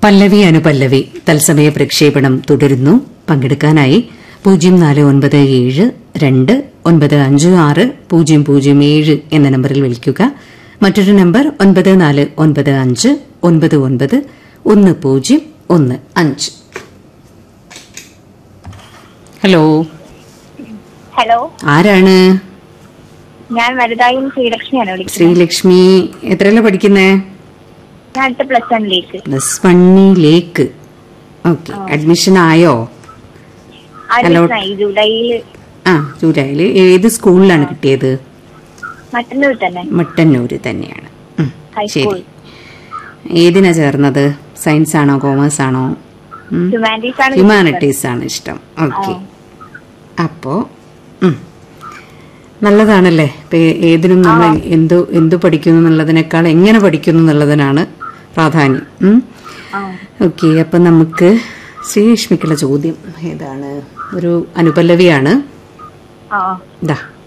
പല്ലവി അനുപല്ലവി തത്സമയ പ്രക്ഷേപണം തുടരുന്നു പങ്കെടുക്കാനായി പൂജ്യം നാല് ഒൻപത് ഏഴ് രണ്ട് ഒൻപത് അഞ്ച് ആറ് പൂജ്യം പൂജ്യം ഏഴ് എന്ന നമ്പറിൽ വിളിക്കുക മറ്റൊരു നമ്പർ ഒൻപത് നാല് ഒൻപത് അഞ്ച് ഒൻപത് ഒൻപത് ഒന്ന് പൂജ്യം ഒന്ന് അഞ്ച് ഹലോ ഹലോ ആരാണ് ഞാൻ വലുതായും ശ്രീലക്ഷ്മിയാണ് വിളിക്കുന്നത് ശ്രീലക്ഷ്മി എത്രയല്ല പഠിക്കുന്നേ ഞാൻ അടുത്ത പ്ലസ് വണ്ണിലേക്ക് പ്ലസ് വണ്ണിലേക്ക് ഓക്കെ അഡ്മിഷൻ ആയോ അഡ്മിഷൻ ആയി ജൂലൈയിൽ ആ ജൂലൈയില് ഏത് സ്കൂളിലാണ് കിട്ടിയത് മറ്റന്നൂർ തന്നെ മട്ടന്നൂര് തന്നെയാണ് ഉം, ഹൈസ്കൂൾ ശരി ഏതിനാ ചേർന്നത് സയൻസ് ആണോ കോമേഴ്സ് ആണോ ഹ്യൂമാനിറ്റീസ് ആണ് ഹ്യൂമാനിറ്റീസ് ആണ് ഇഷ്ടം ഓക്കെ അപ്പോ ഉം. നല്ലതാണല്ലേ ഇപ്പൊ ഏ- ഏതിനും നമ്മൾ എന്തു എന്തു പഠിക്കുന്നു എന്നുള്ളതിനേക്കാൾ എങ്ങനെ പഠിക്കുന്നു എന്നുള്ളതിനാണ് പ്രാധാന്യം ഉം. ആ. ഓക്കെ അപ്പൊ നമുക്ക് ശ്രീലക്ഷ്മിക്കുള്ള ചോദ്യം ഏതാണ് ഒരു അനുപല്ലവിയാണ് ആ ദാ